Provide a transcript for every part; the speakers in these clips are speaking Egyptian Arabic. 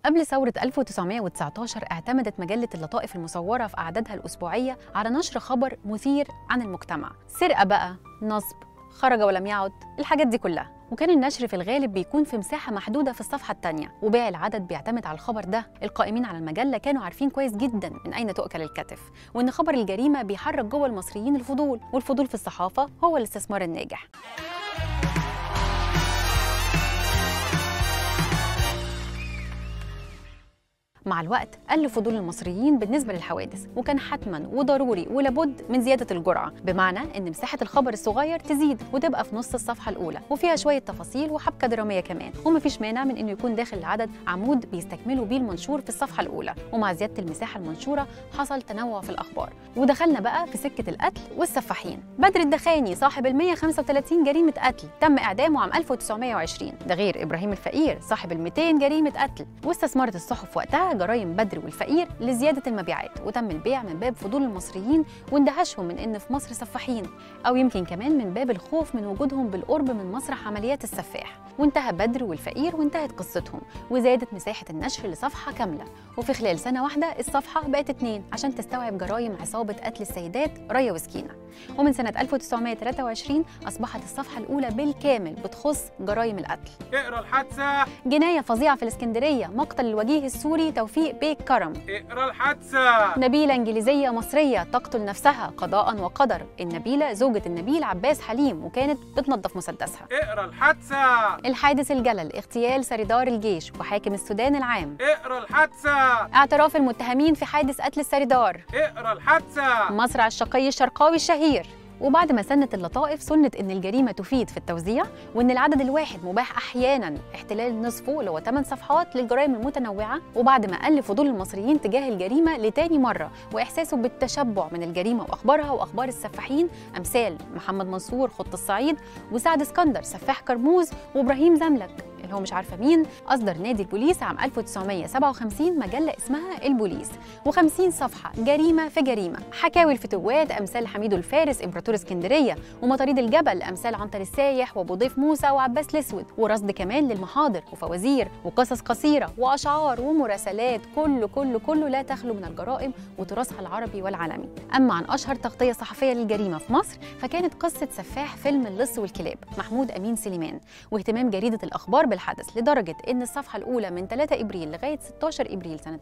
قبل ثورة 1919 اعتمدت مجلة اللطائف المصورة في أعدادها الأسبوعية على نشر خبر مثير عن المجتمع سرقة بقى نصب خرج ولم يعد الحاجات دي كلها وكان النشر في الغالب بيكون في مساحة محدودة في الصفحة التانية وباقي العدد بيعتمد على الخبر ده القائمين على المجلة كانوا عارفين كويس جدا من أين تؤكل الكتف وإن خبر الجريمة بيحرك جوه المصريين الفضول والفضول في الصحافة هو الاستثمار الناجح مع الوقت قل فضول المصريين بالنسبة للحوادث وكان حتما وضروري ولابد من زيادة الجرعة بمعنى إن مساحة الخبر الصغير تزيد وتبقى في نص الصفحة الأولى وفيها شوية تفاصيل وحبكة درامية كمان ومفيش مانع من إنه يكون داخل العدد عمود بيستكملوا بيه المنشور في الصفحة الأولى ومع زيادة المساحة المنشورة حصل تنوع في الأخبار ودخلنا بقى في سكة القتل والسفاحين بدر الدخاني صاحب ال 135 جريمة قتل تم إعدامه عام 1920 ده غير إبراهيم الفقير صاحب ال 200 جريمة قتل واستثمرت الصحف وقتها جرائم بدر والفقير لزيادة المبيعات وتم البيع من باب فضول المصريين واندهاشهم من إن في مصر سفاحين أو يمكن كمان من باب الخوف من وجودهم بالقرب من مسرح عمليات السفاح وانتهى بدر والفقير وانتهت قصتهم وزادت مساحة النشر لصفحة كاملة وفي خلال سنة واحدة الصفحة بقت اتنين عشان تستوعب جرائم عصابة قتل السيدات ريا وسكينة ومن سنة 1923 أصبحت الصفحة الأولى بالكامل بتخص جرائم القتل اقرا الحادثة جناية فظيعة في الإسكندرية مقتل الوجيه السوري توفيق بيك كرم اقرا الحادثة نبيلة إنجليزية مصرية تقتل نفسها قضاء وقدر النبيلة زوجة النبيل عباس حليم وكانت بتنظف مسدسها اقرا الحادثة الحادث الجلل اغتيال سريدار الجيش وحاكم السودان العام اقرا الحادثة اعتراف المتهمين في حادث قتل السريدار اقرا الحادثة مصرع الشقي الشرقاوي الشهير وبعد ما سنت اللطائف سنت ان الجريمه تفيد في التوزيع وان العدد الواحد مباح احيانا احتلال نصفه اللي هو 8 صفحات للجرائم المتنوعه وبعد ما قل فضول المصريين تجاه الجريمه لتاني مره واحساسه بالتشبع من الجريمه واخبارها واخبار السفاحين امثال محمد منصور خط الصعيد وسعد اسكندر سفاح كرموز وابراهيم زملك اللي هو مش عارفه مين اصدر نادي البوليس عام 1957 مجله اسمها البوليس و50 صفحه جريمه في جريمه حكاوي الفتوات امثال حميد الفارس امبراطور اسكندريه ومطاريد الجبل امثال عنتر السايح وابو ضيف موسى وعباس الاسود ورصد كمان للمحاضر وفوازير وقصص قصيره واشعار ومراسلات كله كله كله لا تخلو من الجرائم وتراثها العربي والعالمي اما عن اشهر تغطيه صحفيه للجريمه في مصر فكانت قصه سفاح فيلم اللص والكلاب محمود امين سليمان واهتمام جريده الاخبار بالحدث لدرجه ان الصفحه الاولى من 3 ابريل لغايه 16 ابريل سنه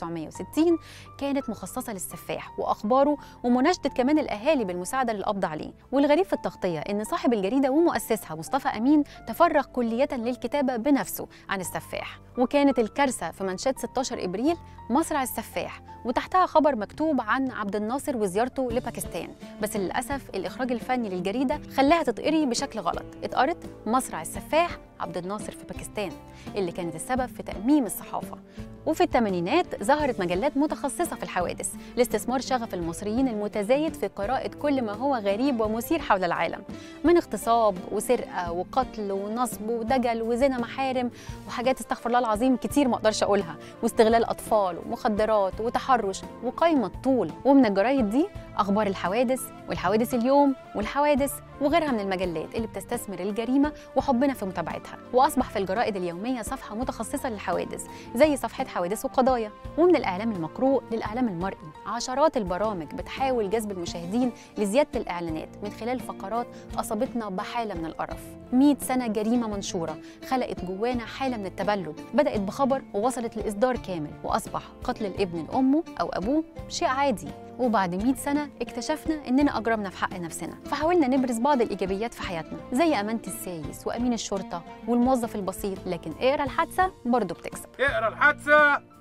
1960 كانت مخصصه للسفاح واخباره ومناشده كمان الاهالي بالمساعده للقبض عليه والغريب في التغطيه ان صاحب الجريده ومؤسسها مصطفى امين تفرغ كليه للكتابه بنفسه عن السفاح وكانت الكارثه في منشات 16 ابريل مصرع السفاح وتحتها خبر مكتوب عن عبد الناصر وزيارته لباكستان بس للاسف الاخراج الفني للجريده خلاها تتقري بشكل غلط اتقرت مصرع السفاح عبد الناصر في باكستان اللي كانت السبب في تأميم الصحافة وفي الثمانينات ظهرت مجلات متخصصة في الحوادث لاستثمار شغف المصريين المتزايد في قراءة كل ما هو غريب ومثير حول العالم من اغتصاب وسرقة وقتل ونصب ودجل وزنا محارم وحاجات استغفر الله العظيم كتير ما اقدرش اقولها واستغلال اطفال ومخدرات وتحرش وقايمة طول ومن الجرايد دي اخبار الحوادث والحوادث اليوم والحوادث وغيرها من المجلات اللي بتستثمر الجريمة وحبنا في متابعتها وأصبح في الجرائد اليومية صفحة متخصصة للحوادث زي صفحة حوادث وقضايا ومن الإعلام المقروء للإعلام المرئي عشرات البرامج بتحاول جذب المشاهدين لزيادة الإعلانات من خلال فقرات أصابتنا بحالة من القرف 100 سنة جريمة منشورة خلقت جوانا حالة من التبلد بدأت بخبر ووصلت لإصدار كامل وأصبح قتل الابن لأمه أو أبوه شيء عادي وبعد 100 سنة اكتشفنا إننا أجرمنا في حق نفسنا فحاولنا نبرز بعض الإيجابيات في حياتنا زي أمانة السايس وأمين الشرطة والموظف البسيط لكن اقرا الحادثة برضه بتكسب اقرا الحادثة